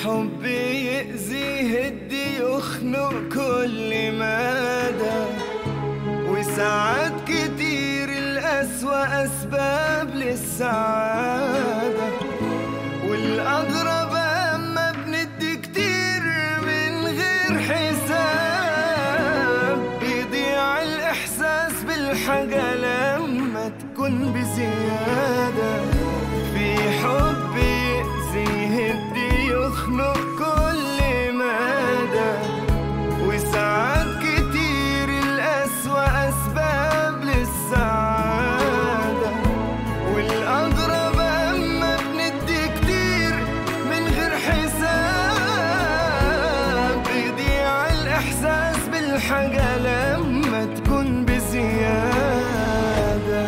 حب يأذي يهدي يخنق كل مدى وساعات كتير الأسوأ أسباب للسعادة والأغرب أما بندي كتير من غير حساب بيضيع الإحساس بالحاجة لما تكون بزيادة في حب يأذي يهدي يخنق كل مدى وساعات كتير الأسوأ أسباب للسعادة والأغرب أما بندي كتير من غير حساب بيضيع الإحساس بالحاجة لما تكون بزيادة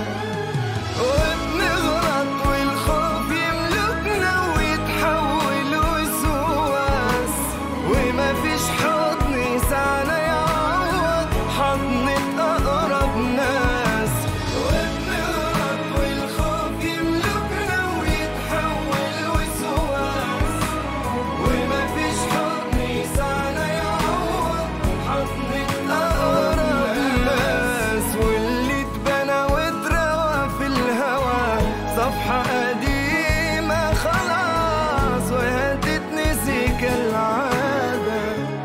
وبنغلط والخوف يملكنا ويتحول وسواس وما فيش حضن يسعنا يعوض حضنة أقرب ناس وبنغلط والخوف يملكنا ويتحول وسواس وما فيش حضن يسعنا يعوض حضنة أقرب ناس واللي اتبنى واتروى في الهوى صفحة قديمة خلاص وهتتنسي كالعادة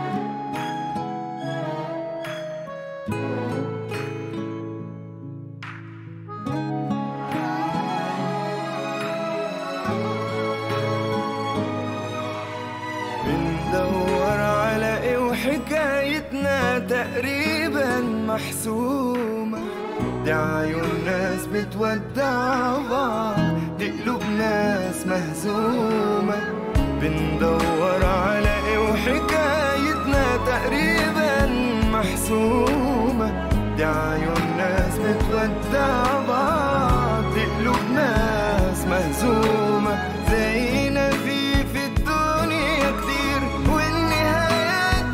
بندور على ايه وحكايتنا تقريبا محسومة دي عيون ناس بتودع بعض دي قلوب ناس مهزومة بندور على ايه وحكايتنا تقريبا محسومة دي عيون ناس بتودع بعض دي قلوب ناس مهزومة زينا في في الدنيا كتير والنهايات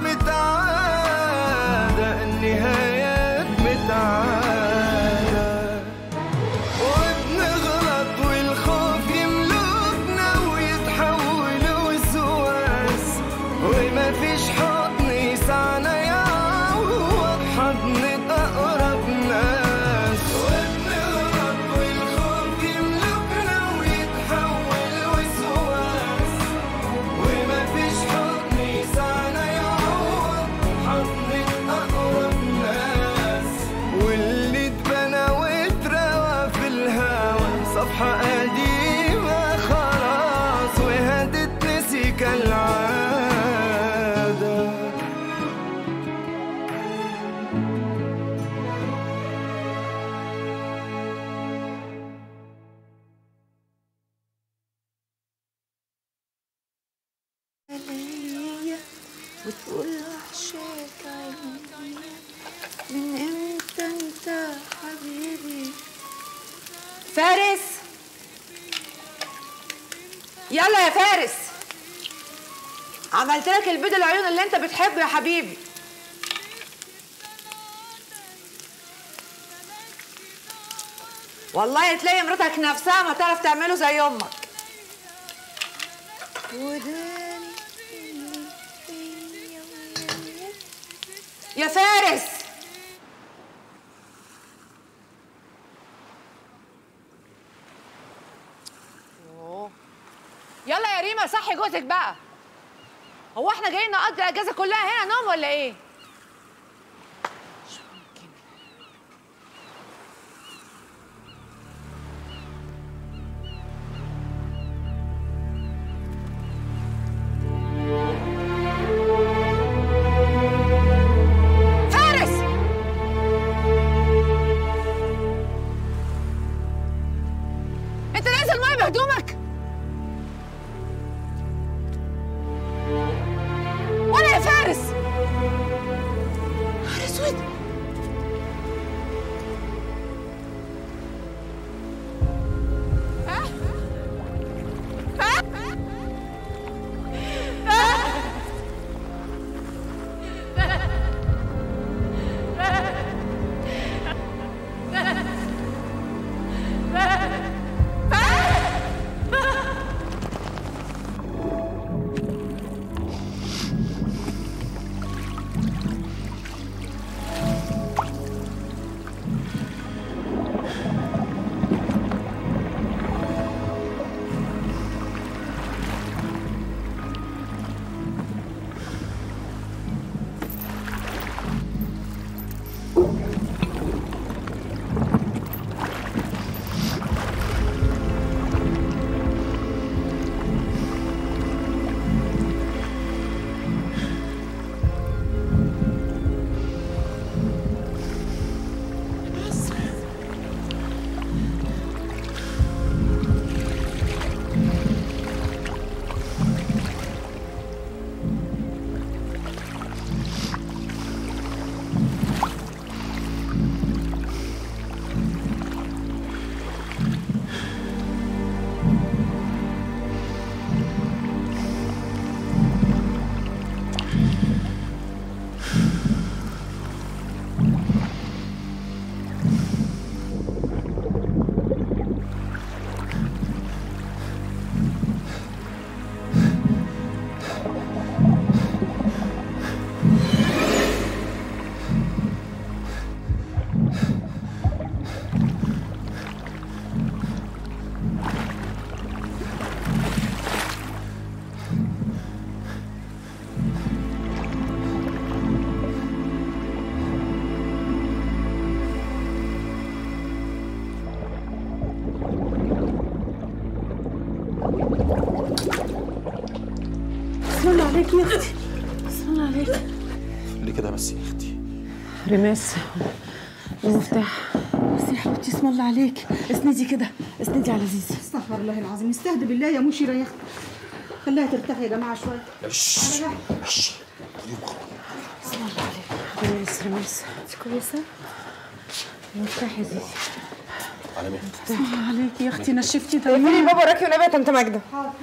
متعادة النهايات متعادة وبنغلط والخوف يملكنا ويتحول وسواس وما فيش حضن يسعنا يعوض حضن أقرب ناس وبنغلط والخوف يملكنا ويتحول وسواس وما فيش حضن يسعنا يعوض حضن أقرب ناس واللي اتبنى واتروى في الهوى صفحة قديمة خلاص وهتتنسي كالعادة ليا وتقول وحشاك عينيا من امتى انت حبيبي فارس يلا يا فارس عملت لك البيض العيون اللي انت بتحبه يا حبيبي والله تلاقي مراتك نفسها ما تعرف تعمله زي امك وداني اللي فيا وياك يا فارس أوه. يلا يا ريما صحي جوزك بقى هو احنا جايين نقضي الاجازه كلها هنا نوم ولا ايه مش ممكن فارس انت نازل ميه بهدومك ولا يا فارس بسم الله عليك يا اختي بسم الله عليك ليه كده بس يا اختي رماس المفتاح بس يا حبيبتي اسم الله عليك اسندي كده اسندي على زيزي استغفر الله العظيم استهدي بالله يا مشيرة يا اختي خليها ترتاح يا جماعه شويه شش شش اسم الله عليك رماس رماس انت كويسه المفتاح يا زيزي على مين اسم الله عليك يا اختي نشفتي قولي دمي بابا وراكي ونبي يا طنط ماجده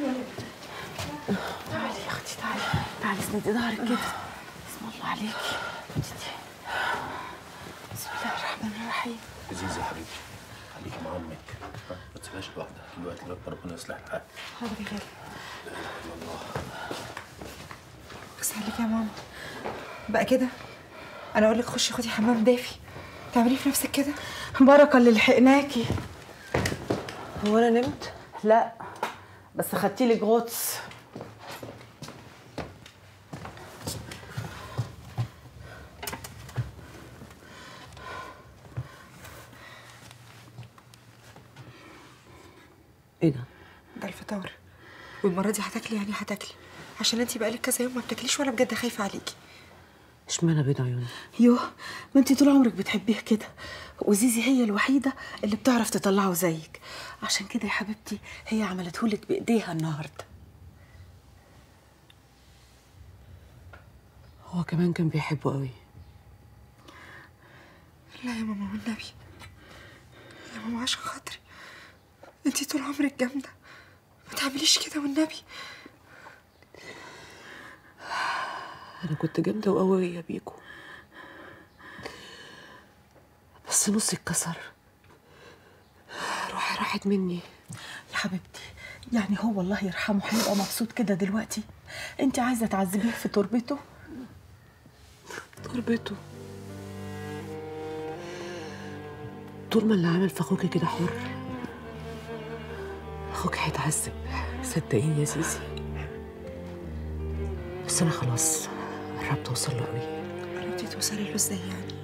تعالي يا اختي تعالي تعالي اسندي ظهرك كده اسم الله عليك ابتدي. بسم الله الرحمن الرحيم عزيزي يا حبيبي خليكي مع امك ها، ما تسيبهاش لوحدها دلوقتي لغايه ما ربنا يصلح الحال حاضر يا غالي بس عليك يا ماما بقى كده انا اقول لك خشي خدي حمام دافي تعملي في نفسك كده بركه اللي لحقناكي هو انا نمت لا بس خدتي لك غطس ايه ده ده الفطار والمره دي هتاكلي يعني هتاكلي عشان انتي بقالك كذا يوم ما بتاكليش وانا بجد خايفه عليكي اشمعنى بيض عيوني يوه ما انت طول عمرك بتحبيه كده وزيزي هي الوحيده اللي بتعرف تطلعه زيك عشان كده يا حبيبتي هي عملتهولك بايديها النهارده هو كمان كان بيحبه قوي لا يا ماما والنبي يا ماما عشان خاطري انتي طول عمرك جامده ما تعمليش كده والنبي انا كنت جامده وقويه بيكو بس نصي اتكسر روحي راحت مني يا حبيبتي يعني هو الله يرحمه هيبقى مبسوط كده دلوقتي انت عايزه تعذبيه في تربته تربته طول ما اللي عمل في اخوكي كده حر اخوك هيتعذب صدقيني يا زيزي بس انا خلاص قربت اوصل له قوي قربتي توصلي له ازاي يعني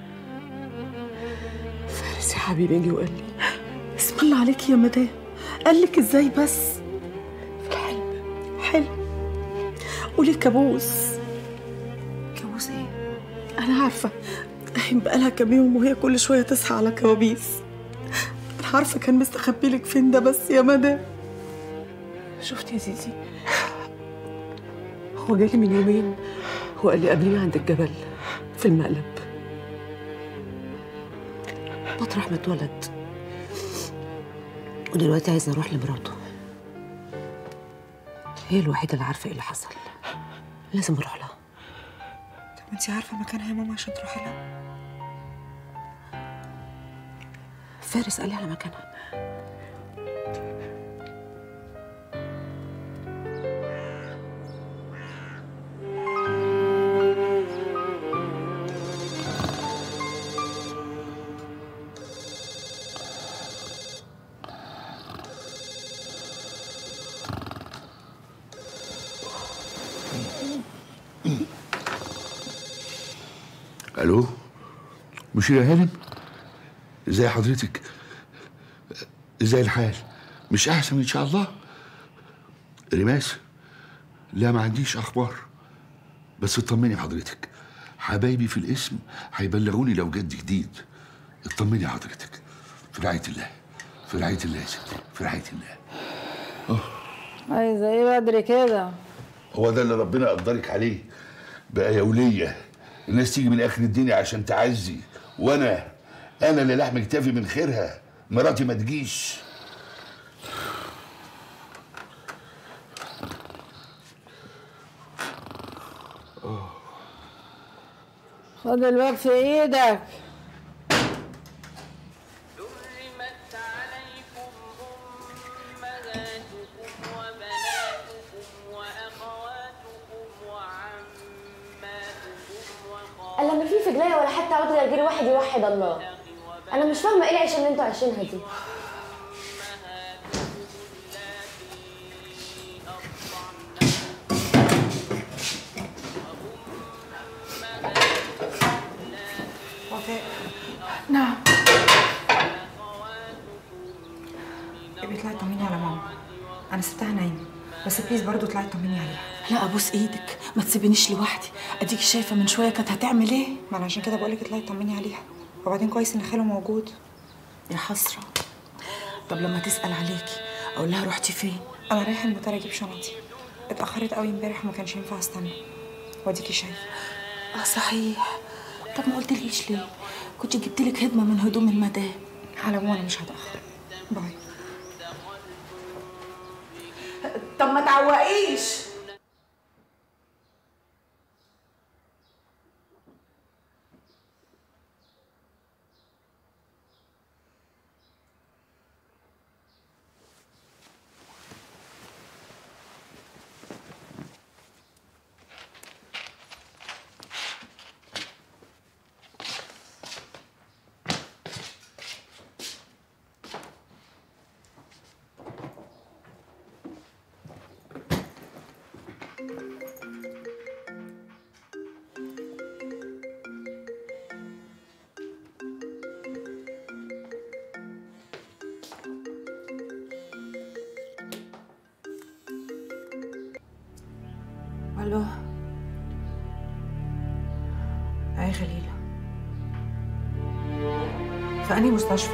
فارس يا حبيبي جه وقال لي اسم الله عليك يا مدام قال لك ازاي بس في الحلم حلم قولي كابوس كابوس ايه انا عارفه اهي بقالها كام يوم وهي كل شويه تصحى على كوابيس انا عارفه كان مستخبي لك فين ده بس يا مدام شفت يا زيزي هو جالي من يومين هو قال لي قابليني عند الجبل في المقلب مطرح ما اتولد ودلوقتي عايز اروح لمراته هي الوحيده اللي عارفه ايه اللي حصل لازم اروح لها طب انتي عارفه مكانها يا ماما عشان تروحي لها فارس قال لي على مكانها الو مشير هانم ازاي حضرتك ازاي الحال مش احسن ان شاء الله رماس لا ما عنديش اخبار بس اطمني حضرتك حبايبي في الاسم هيبلغوني لو جد جديد اطمني حضرتك في رعايه الله في رعايه الله يا ستي في رعايه الله عايزة ايه بدري كده؟ هو ده اللي ربنا قدرك عليه بقى يا ولية الناس تيجي من اخر الدنيا عشان تعزي وانا انا اللي لحم كتافي من خيرها مراتي ما تجيش خد الباب في ايدك حرمت عليكم أمهاتكم وبناتكم وأخواتكم وعماتكم وخالاتكم الا ما في في جنايه ولا حتى عود غير واحد يوحد الله انا مش فاهمه ايه العيشه اللي انتوا عايشينها دي اللاتي أرضعنكم انا سبتها نايمه بس بليز برضو طلعي طمني عليها لا ابوس ايدك ما تسيبنيش لوحدي اديكي شايفه من شويه كانت هتعمل ايه ما انا عشان كده بقولك اطلعي طمني عليها وبعدين كويس ان خاله موجود يا حسره طب لما تسال عليكي اقول لها رحتي فين انا رايحه المطار اجيب شنطي اتاخرت قوي امبارح وما كانش ينفع استنى واديكي شايفه اه صحيح طب ما قلتليش ليه كنت جبت لك هدمه من هدوم المدام على العموم انا مش هتاخر باي طب ما تعوقيش الو اي خليلة في انهي مستشفى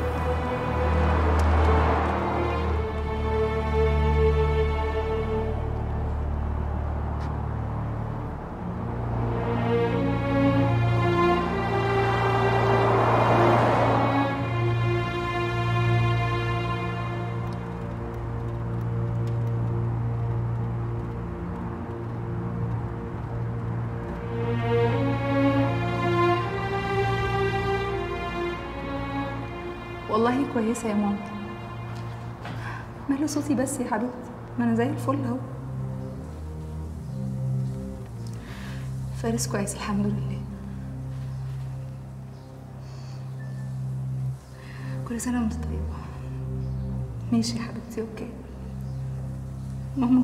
والله كويسة يا ماما ماله صوتي بس يا حبيبتي ما أنا زي الفل أهو فارس كويس الحمد لله كل سنة وأنت طيبة ماشي يا حبيبتي أوكي ماما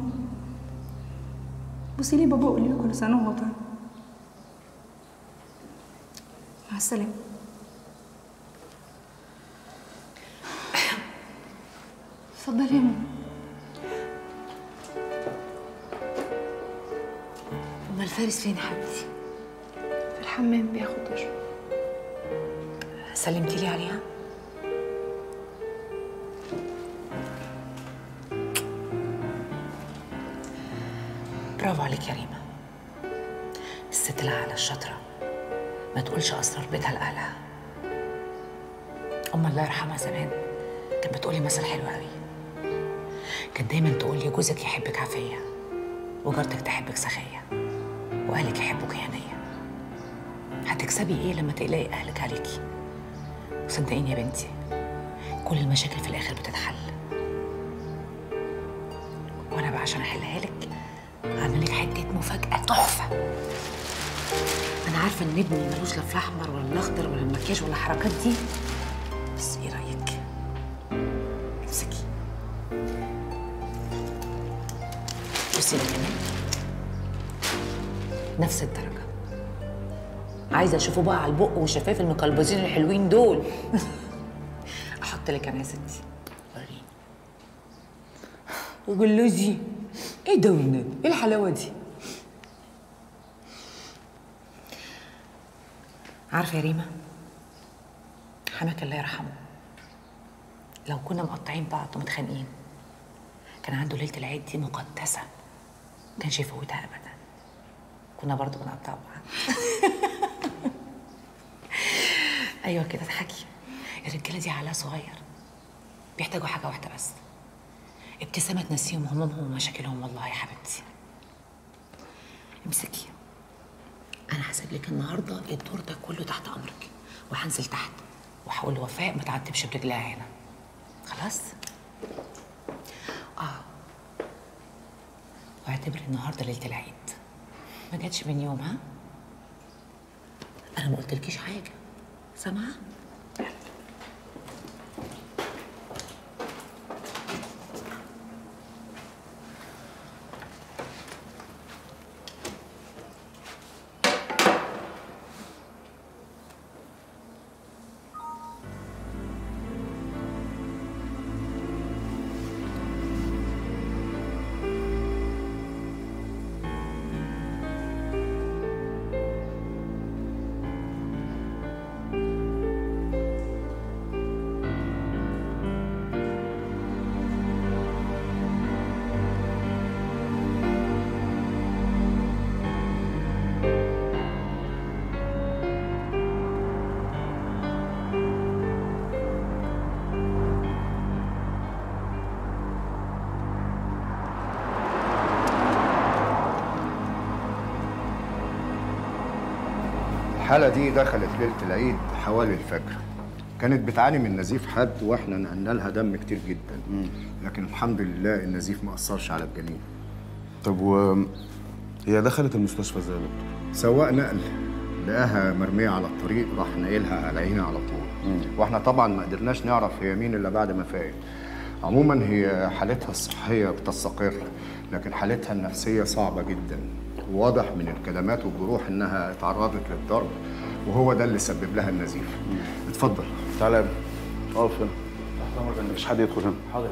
بصي لي بابا وقولي له كل سنة وهو طيب مع السلامة اتفضلي يا ماما امال فارس فين يا حبيبتي في الحمام بياخد دش سلمتي لي عليها برافو عليك يا ريما الست العاقلة الشاطرة ما تقولش أسرار بيتها لأهلها أم الله يرحمها زمان كانت بتقولي مثل حلو قوي كانت دايما تقولي جوزك يحبك عافية وجارتك تحبك سخية وأهلك يحبوك هنية هتكسبي إيه لما تقلقي أهلك عليكي صدقيني يا بنتي كل المشاكل في الآخر بتتحل وأنا بقى عشان أحلها لك هعمل لك حتة مفاجأة تحفة أنا عارفة إن ابني ملوش لا في الأحمر ولا الأخضر ولا المكياج ولا الحركات دي بس إيه رأيك؟ امسكي بصي ده كمان نفس الدرجة عايزة أشوفه بقى على البق والشفايف المقلبزين الحلوين دول أحط لك أنا يا ستي وريني جلوزي إيه ده والنبي؟ إيه الحلاوة دي؟ عارفة يا ريما حماك الله يرحمه لو كنا مقطعين بعض ومتخانقين كان عنده ليلة العيد دي مقدسة كانش يفوتها أبدا كنا برضه بنقطع بعض أيوة كده اضحكي الرجالة دي عقلها صغير بيحتاجوا حاجة واحدة بس ابتسامة تنسيهم همومهم ومشاكلهم والله يا حبيبتي امسكي أنا هسيب لك النهاردة الدور ده كله تحت أمرك وهنزل تحت وهقول لوفاء ما تعتبش برجلها هنا خلاص؟ اه واعتبري النهارده ليله العيد ما جاتش من يوم ها انا ما قلتلكيش حاجه سامعه الحالة دي دخلت ليلة العيد حوالي الفجر كانت بتعاني من نزيف حاد واحنا نقلنا لها دم كتير جدا لكن الحمد لله النزيف ما أثرش على الجنين طب و هي دخلت المستشفى ازاي يا دكتور؟ سواق نقل لقاها مرمية على الطريق راح ناقلها على عينها على طول واحنا طبعا ما قدرناش نعرف هي مين الا بعد ما فاقت عموما هي حالتها الصحية بتستقر لكن حالتها النفسية صعبة جدا واضح من الكلمات والجروح انها اتعرضت للضرب وهو ده اللي سبب لها النزيف اتفضل تعالى يا ابني اقف هنا تحت امرك مفيش حد يدخل هنا حاضر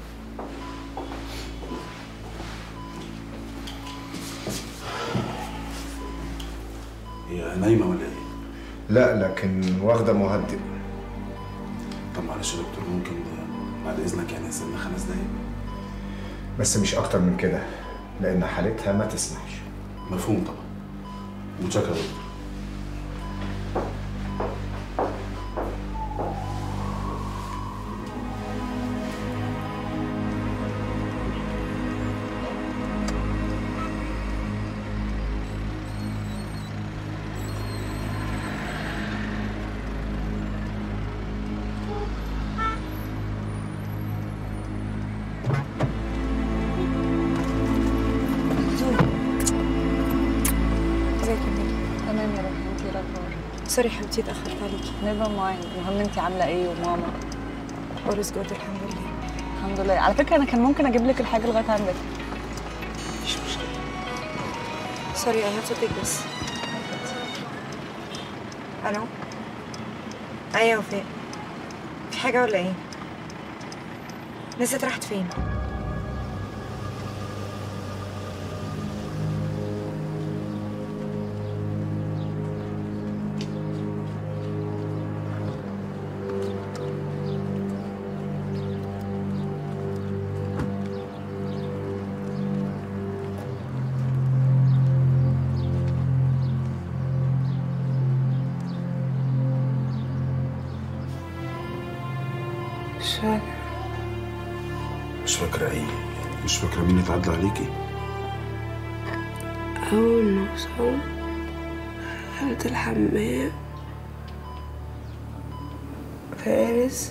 هي نايمه ولا ايه؟ لا لكن واخدة مهدئ طب معلش يا دكتور ممكن بعد اذنك يعني استنى خمس دقايق بس مش اكتر من كده لان حالتها ما تسمحش مفهوم طبعا متشكر يا دكتور ازيك يا ميري تمام يا روحي انتي ايه الاخبار سوري حبيبتي اتاخرت عليكي نيفر مايند المهم انتي عامله ايه وماما اول از جود الحمد لله الحمد لله على فكره انا كان ممكن اجيب لك الحاجه لغايه عندك مفيش مشكله سوري اي هاف تو تيك ذس الو ايوه وفاء في حاجه ولا ايه نسيت راحت فين مش فاكرة مش فاكره ايه؟ مش فاكره مين اتعدى عليكي؟ أول ما وصلت دخلت الحمام فارس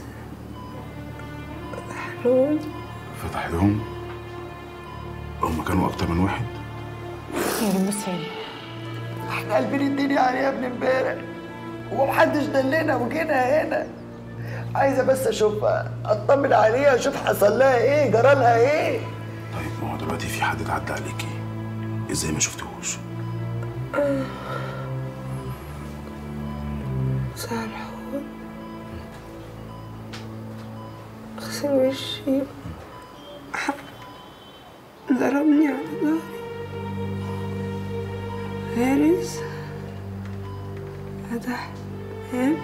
فتح لهم فتح لهم هم كانوا اكتر من واحد يا بص هي احنا قلبين الدنيا عليه يا ابن امبارح ومحدش دلنا وجينا هنا عايزه بس اشوفها اطمن عليها اشوف حصل لها ايه جرى لها ايه طيب ما هو دلوقتي في حد اتعدى عليكي ازاي ما شفتهوش؟ صالحون غسل وشي ضربني على ظهري فارس فتح باب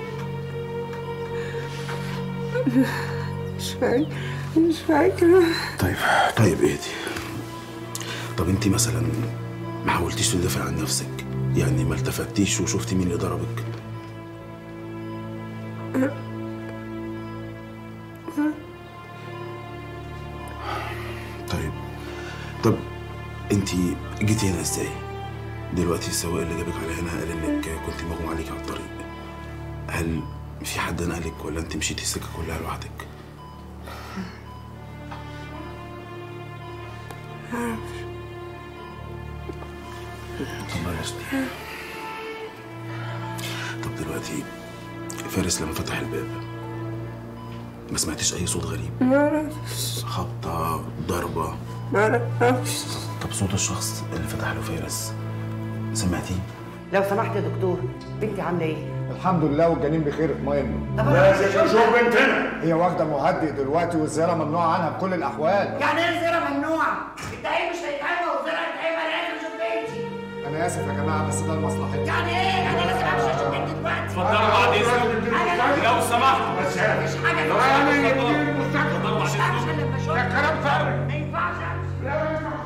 مش فاكرة مش فاكرة طيب طيب اهدي طب انت مثلا ما حاولتيش تدافع عن نفسك يعني ما التفتيش وشفتي مين اللي ضربك طيب طب انت جيتي هنا ازاي دلوقتي السواق اللي جابك على هنا قال انك كنت مغمى عليك على الطريق هل في حد نقلك ولا انت مشيتي السكه كلها لوحدك معرفش الله يستر طب دلوقتي فارس لما فتح الباب ما سمعتيش اي صوت غريب معرفش خبطه ضربه معرفش طب صوت الشخص اللي فتح له فارس سمعتيه لو سمحت يا دكتور بنتي عامله ايه الحمد لله والجنين بخير اطمئن طب أنا عايز أشوف بنتنا هي واخده مهدئ دلوقتي والزياره ممنوعه عنها بكل الاحوال يعني ايه زياره ممنوعه التعيين مش هيتعمل والزياره هتتعمل انا لازم اشوف بنتي انا اسف يا جماعه بس ده لمصلحتي يعني ايه انا لازم امشي اشوف بنتي دلوقتي اتفضلوا بعد اذنك لو سمحتوا مش حاجه لو سمحتوا اتفضلوا بعد اذنك ده كلام فارغ ما ينفعش امشي لا ما ينفعش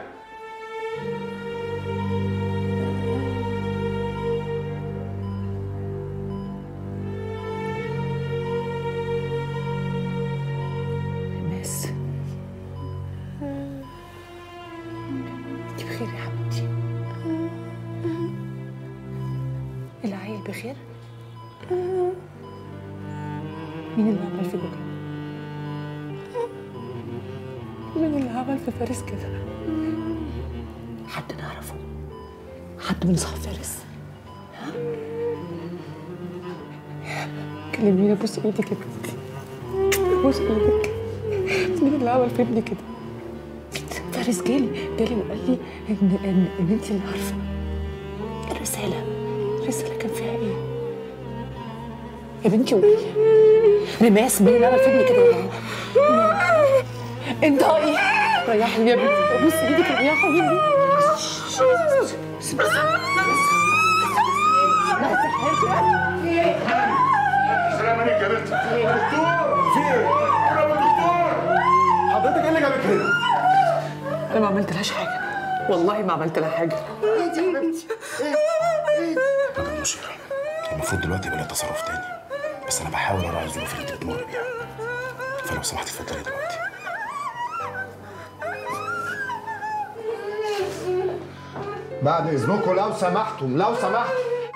بس انت بخير يا حبيبتي العيل بخير مين اللي عمل فيكوا كده مين اللي عمل في فارس كده حد نعرفه حد من صحاب فارس ها؟ كلميني بص ايدك يا بنتي بص ايدك مين اللي عمل في ابني كده فارس جالي جالي وقال لي ان ان, إن انت اللي عارفه الرساله الرساله كان فيها ايه يا بنتي قولي رماس مين اللي عمل في ابني كده ولا هو انطقي ريحي يا بنتي بص ايدك يا حبيبي السلام عليكم يا بنت دكتور في ايه؟ قرب الدكتور حضرتك ايه اللي جابك هنا؟ انا ما عملتلهاش حاجه والله ما عملت لها حاجه ايه دي يا بنتي؟ مدام مشيرة المفروض دلوقتي يبقى لها تصرف تاني بس انا بحاول اراعي الظروف اللي انت بتمر بيها فلو سمحت اتفضلي دلوقتي بعد اذنكم لو سمحتم لو سمحتم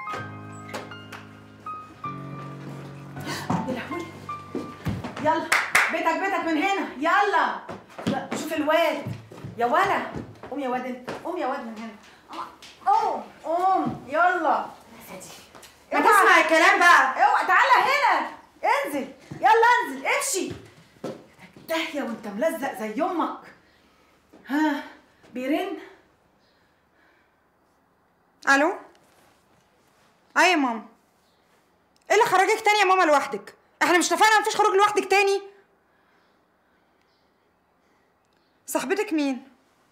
يلا بيتك بيتك من هنا يلا لا، شوف الواد يا ولا قوم يا واد انت قوم يا واد من هنا قوم قوم يلا ما تسمع الكلام بقى اوعى تعالى هنا انزل يلا انزل امشي داهيه وانت ملزق زي امك ها بيرن الو اي يا ماما ايه اللي خرجك تاني يا ماما لوحدك احنا مش اتفقنا مفيش خروج لوحدك تاني صاحبتك مين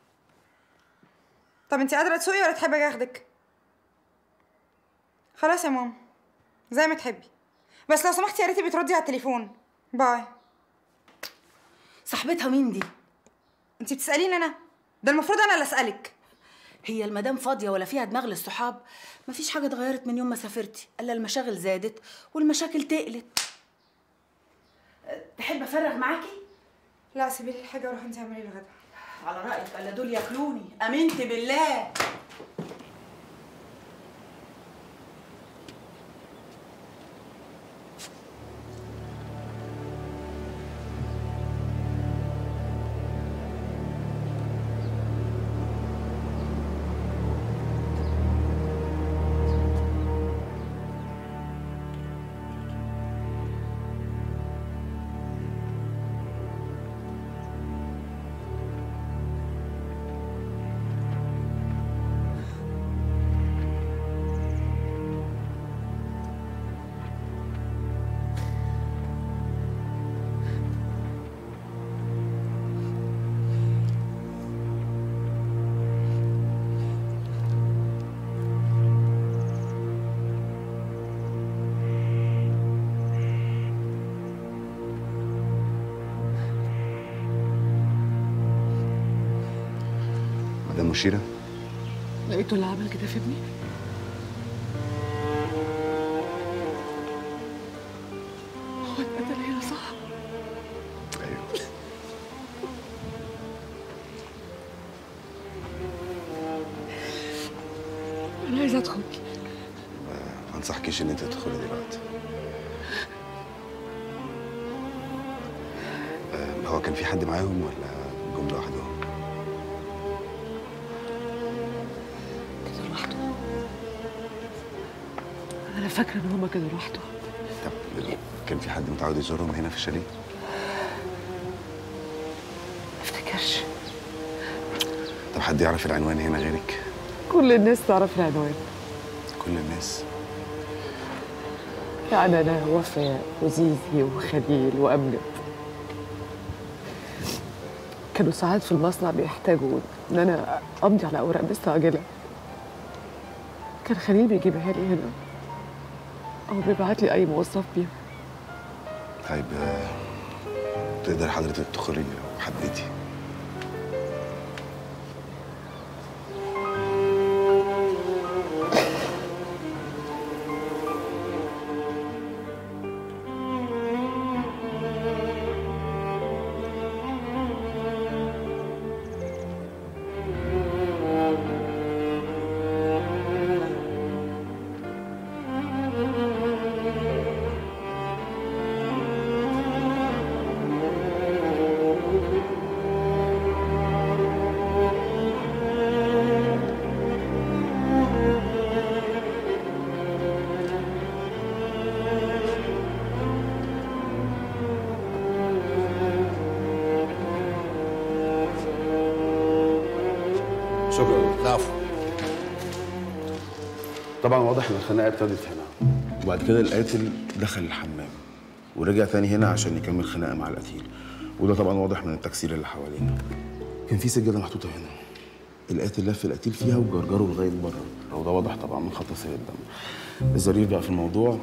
طب انت قادره تسوقي ولا تحبي اجي اخدك خلاص يا ماما زي ما تحبي بس لو سمحتي يا ريتي بتردي على التليفون باي صاحبتها مين دي انت بتساليني انا ده المفروض انا اللي اسالك هي المدام فاضيه ولا فيها دماغ للصحاب مفيش حاجه اتغيرت من يوم ما سافرتي الا المشاغل زادت والمشاكل تقلت أه، تحب افرغ معاكي لا سيبي لي الحاجه وروحي انت اعملي الغدا على رايك الا دول ياكلوني امنت بالله مدام مشيرة لقيته اللي عمل كده في ابني هو اتقتل هنا صح؟ ايوه انا عايزه ادخل ما انصحكيش ان انت تدخلي دلوقتي آه، هو كان في حد معاهم ولا جم لوحدهم؟ كده لوحده انا فاكره ان هما كانوا لوحده طب كان في حد متعود يزورهم هنا في الشاليه؟ ما افتكرش طب حد يعرف العنوان هنا غيرك؟ كل الناس تعرف العنوان كل الناس يعني انا وفاء وزيزي وخليل وامجد كانوا ساعات في المصنع بيحتاجوا ان انا امضي على اوراق مستعجله كان خليل بيجيبها لي هنا او بيبعت لي اي موظف بيها طيب آه، تقدر حضرتك تدخلي لو حبيتي العفو طبعا واضح ان الخناقه ابتدت هنا وبعد كده القاتل دخل الحمام ورجع تاني هنا عشان يكمل خناقه مع القتيل وده طبعا واضح من التكسير اللي حوالينا كان في سجاده محطوطه هنا القاتل لف القتيل فيها وجرجره لغايه بره وده واضح طبعا من خط سير الدم الظريف بقى في الموضوع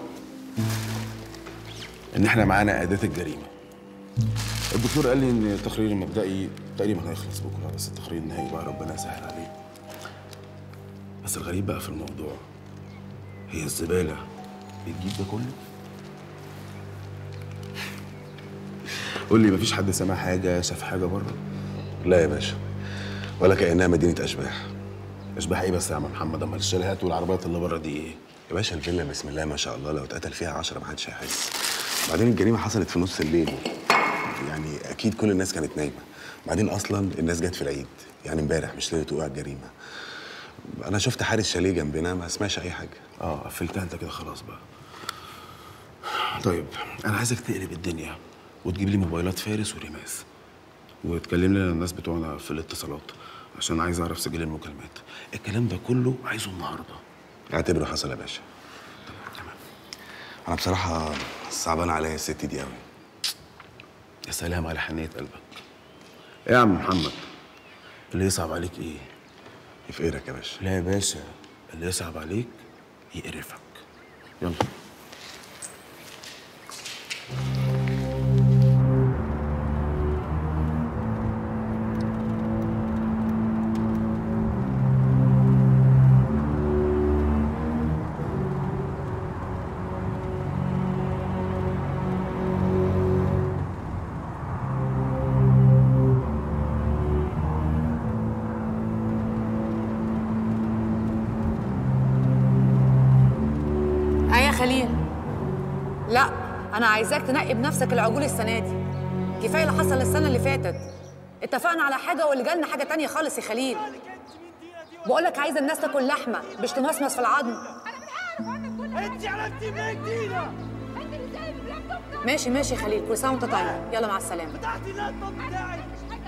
ان احنا معانا اداه الجريمه الدكتور قال لي ان التقرير المبدئي تقريبا هيخلص بكره بس التقرير النهائي بقى ربنا يسهل عليه بس الغريب بقى في الموضوع هي الزباله بتجيب ده كله قول لي مفيش حد سمع حاجه شاف حاجه بره لا يا باشا ولا كانها مدينه اشباح اشباح ايه بس يا عم محمد امال الشاليهات والعربيات اللي بره دي ايه يا باشا الفيلا بسم الله ما شاء الله لو اتقتل فيها عشرة محدش هيحس بعدين الجريمه حصلت في نص الليل يعني اكيد كل الناس كانت نايمه بعدين اصلا الناس جت في العيد يعني امبارح مش ليله وقوع الجريمه انا شفت حارس شاليه جنبنا ما سمعش اي حاجه اه قفلتها انت كده خلاص بقى طيب انا عايزك تقلب الدنيا وتجيب لي موبايلات فارس وريماس وتكلم لنا الناس بتوعنا في الاتصالات عشان عايز اعرف سجل المكالمات الكلام ده كله عايزه النهارده اعتبره حصل يا باشا انا بصراحه صعبان عليا الست دي قوي يا سلام على حنيه قلبك ايه يا عم محمد اللي يصعب عليك ايه يفقرك يا باشا لا يا باشا اللي يصعب عليك يقرفك يلا ايه يا خليل لا انا عايزاك تنقي بنفسك العجول السنه دي كفايه اللي حصل السنه اللي فاتت اتفقنا على حاجه واللي جالنا حاجه تانية خالص يا خليل بقولك عايزه الناس تاكل لحمه مش تمصمص في العظم انت عرفتي منين جديده ماشي ماشي يا خليل كل سنه وانت طيب يلا مع السلامه فتحتي اللابتوب بتاعي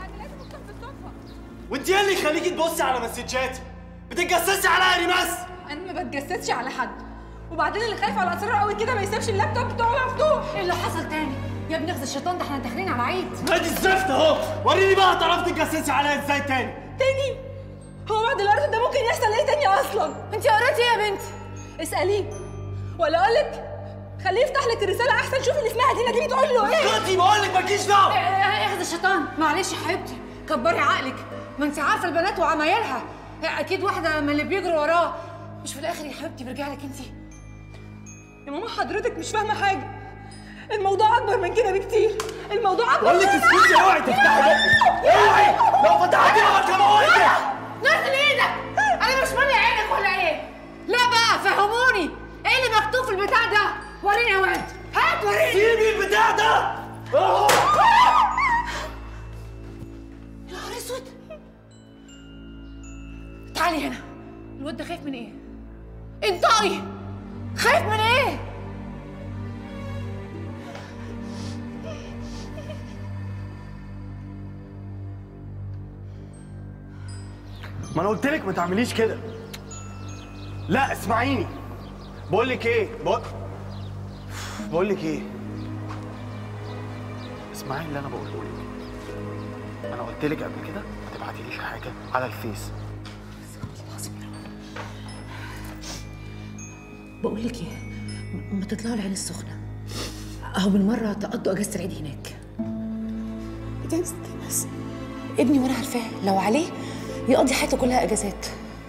وانت ايه اللي يخليكي تبصي على مسجاتي بتتجسسي عليا يا ريماس انا ما بتجسسش على حد وبعدين اللي خايف على اسرار قوي كده ما يسيبش اللابتوب بتاعه مفتوح ايه اللي حصل تاني يا ابني اخذ الشيطان ده احنا داخلين على عيد ادي الزفت اهو وريني بقى هتعرفي تتجسسي عليا ازاي تاني تاني هو بعد اللي قريته ده ممكن يحصل ايه تاني اصلا انت قريتي ايه يا بنتي اساليه ولا اقول لك خليه يفتح لك الرساله احسن شوف اللي اسمها دينا دي بتقول له ايه اسكتي بقول لك مالكيش دعوه اخذ الشيطان معلش يا حبيبتي كبري عقلك ما انت عارفه البنات وعمايلها اكيد واحده من اللي بيجروا وراه مش في الاخر يا حبيبتي بيرجع لك انت يا ماما حضرتك مش فاهمه حاجه الموضوع اكبر من كده بكتير الموضوع اكبر بقول لك اسكتي اوعي تفتحي بقك اوعي لو فتحتي بقك هموتك نزل ايدك انا مش مالي عينك ولا ايه لا بقى فهموني ايه اللي مكتوب في البتاع ده وريني يا واد هات وريني سيبي البتاع ده اهو يا نهار اسود تعالي هنا الواد ده خايف من ايه انطقي خايف من ايه ما انا قلت لك ما تعمليش كده لا اسمعيني بقول لك ايه بقول بقول لك ايه اسمعي اللي انا بقوله لك انا قلت لك قبل كده ما تبعتيليش حاجه على الفيس بقول لك ايه م- ما تطلعوا العين السخنه اهو بالمره تقضوا اجازه العيد هناك اجازه بس ابني وانا عارفاه لو عليه يقضي حياته كلها اجازات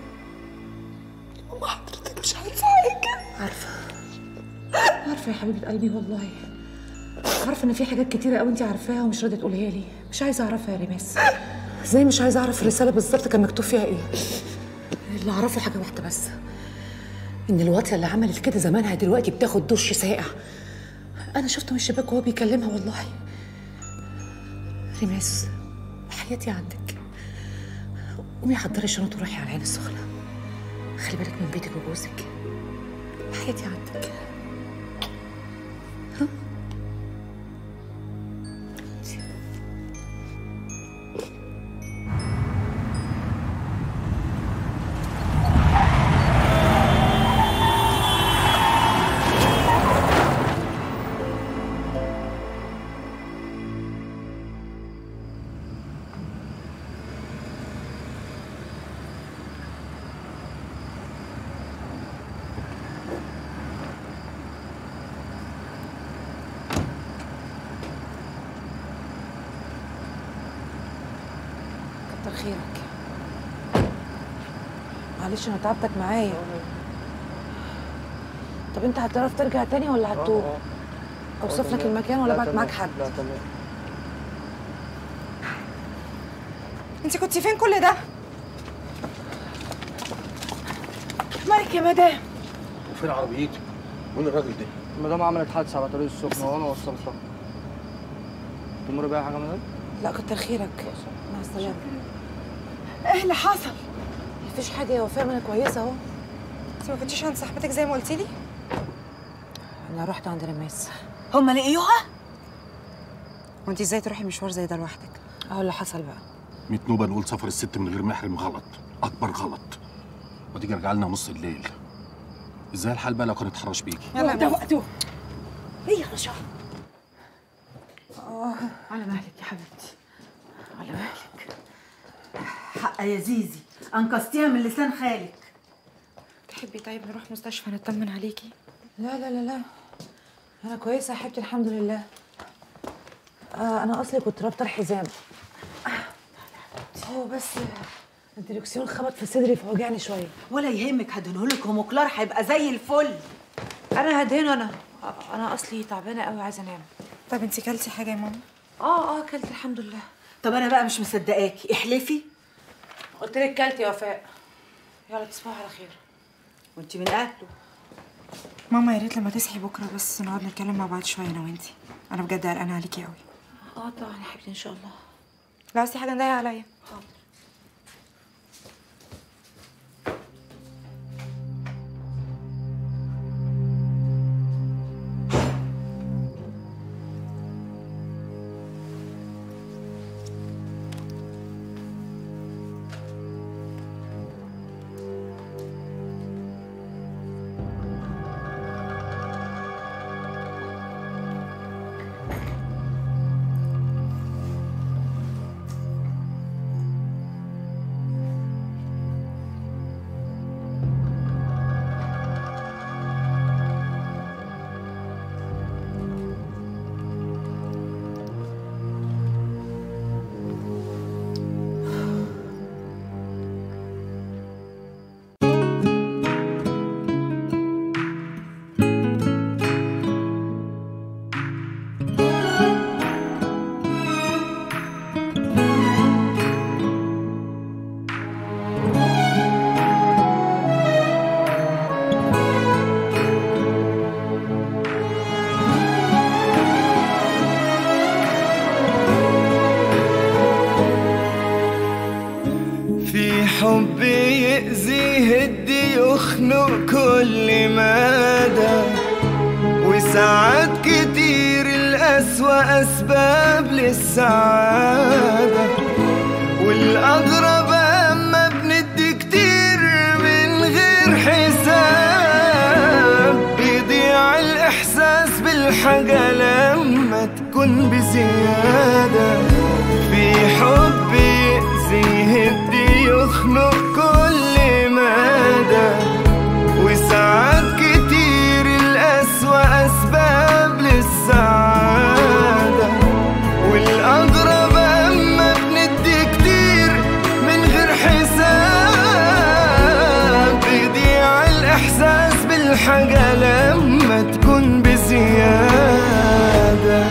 ماما حضرتك مش عارفه حاجه عارفه عارفه يا حبيبه قلبي والله عارفه ان في حاجات كتيره قوي انت عارفاها ومش راضيه تقوليها لي مش عايزه اعرفها يا ريماس زي مش عايزه اعرف الرساله بالظبط كان مكتوب فيها ايه اللي اعرفه حاجه واحده بس ان الواطيه اللي عملت كده زمانها دلوقتي بتاخد دش ساقع انا شفته من الشباك وهو بيكلمها والله ريماس حياتي عندك قومي حضري الشنط وروحي على العين السخنه خلي بالك من بيتك وجوزك حياتي عندك ها؟ خيرك معلش انا تعبتك معايا طب انت هتعرف ترجع تاني ولا هتتوه اوصف لك المكان ولا ابعت معاك حد لا تمام انت كنتي فين كل ده؟ مالك يا مدام وفين عربيتي؟ مين الراجل ده؟ المدام عملت حادثة على طريق السخنة وأنا وصلتها تمر بأي حاجة يا مدام؟ لا كتر خيرك مع السلامه ايه اللي حصل مفيش حاجه يا وفاء ما انا كويسه اهو انت ما كنتيش عند صاحبتك زي ما قلتي لي؟ انا رحت عند رماس هما لقيوها؟ وانت ازاي تروحي مشوار زي ده لوحدك؟ اهو اللي حصل بقى 100 نوبه نقول سفر الست من غير محرم غلط اكبر غلط وتيجي رجع لنا نص الليل ازاي الحال بقى لو كان اتحرش بيكي يلا ده وقته ايه يا رشا اه على مهلك يا حبيبتي على مهلك حق يا زيزي انقذتيها من لسان خالك تحبي طيب نروح مستشفى نطمن عليكي؟ لا لا لا لا انا كويسه يا حبيبتي الحمد لله آه انا اصلي كنت رابطه الحزام هو بس الدركسيون خبط في صدري فوجعني شويه ولا يهمك هدهنهولك هوموكلار هيبقى زي الفل انا هدهنه انا آه، انا اصلي تعبانه قوي عايزه انام طب انت كلتي حاجة يا ماما؟ اه اه كلت الحمد لله طب انا بقى مش مصدقاكي احلفي قلت لك كلت يا وفاء يلا تصبحي على خير وانت من اهله ماما يا ريت لما تصحي بكرة بس نقعد نتكلم مع بعض شوية أنا وانتي أنا بجد قلقانة عليكي قوي اه طبعا يا حبيبتي ان شاء الله لو عايزتي حاجة نضايق عليا حاضر في حب يأذي يهدي يخنق كل مدى وساعات كتير الأسوأ أسباب للسعادة والأغرب أما بندي كتير من غير حساب بيضيع الإحساس بالحاجة لما تكون بزيادة في حب يأذي يهدي يخنق كل مدى وساعات كتير الأسوأ أسباب للسعادة والأغرب أما بندي كتير من غير حساب بيضيع الإحساس بالحاجة لما تكون بزيادة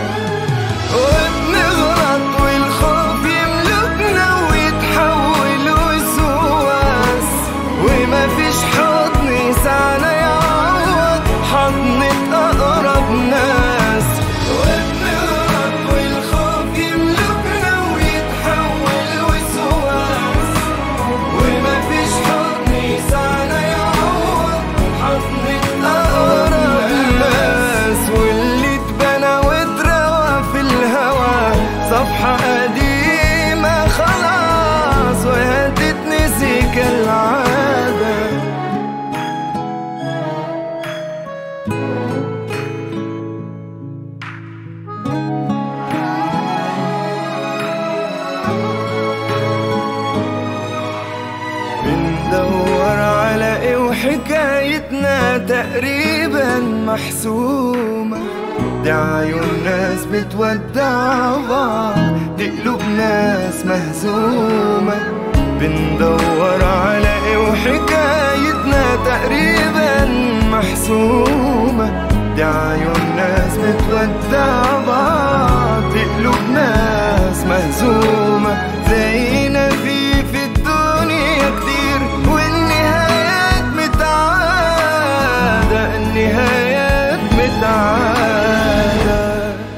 وبنغلط والخوف يملكنا ويتحول وسواس وما فيش حضن يسعنا يعوض حضنة أقرب ناس وبنغلط والخوف يملكنا ويتحول وسواس وما فيش حضن يسعنا يعوض حضنة أقرب ناس واللي اتبنى واتروى في الهوى صفحة قديمة خلاص وهتتنسي كالعادة بندور على ايه وحكايتنا تقريبا محسومة دي عيون ناس بتودع بعض دي قلوب ناس مهزومة بندور على ايه وحكايتنا تقريبا محسومة دي عيون ناس بتودع بعض دي قلوب ناس مهزومة زينا في في الدنيا كتير والنهايات متعادة النهايات متعادة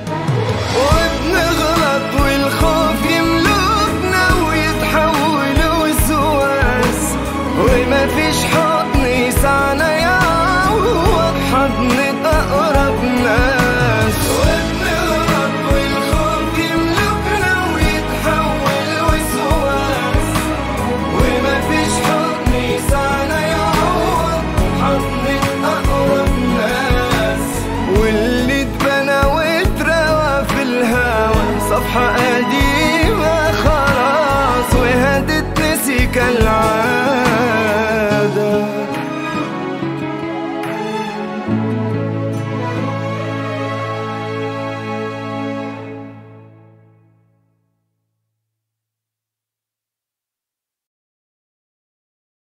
وبنغلط والخوف يملكنا ويتحول وسواس وما فيش حضن يسعنا يعوض حضن أقرب ناس وبنغلط والخوف يملكنا ويتحول وسواس وما فيش حضن يسعنا يعوض حضن أقرب ناس واللي اتبنى واتروى في الهوى صفحة قديمة خلاص وهتتنسي كالعادة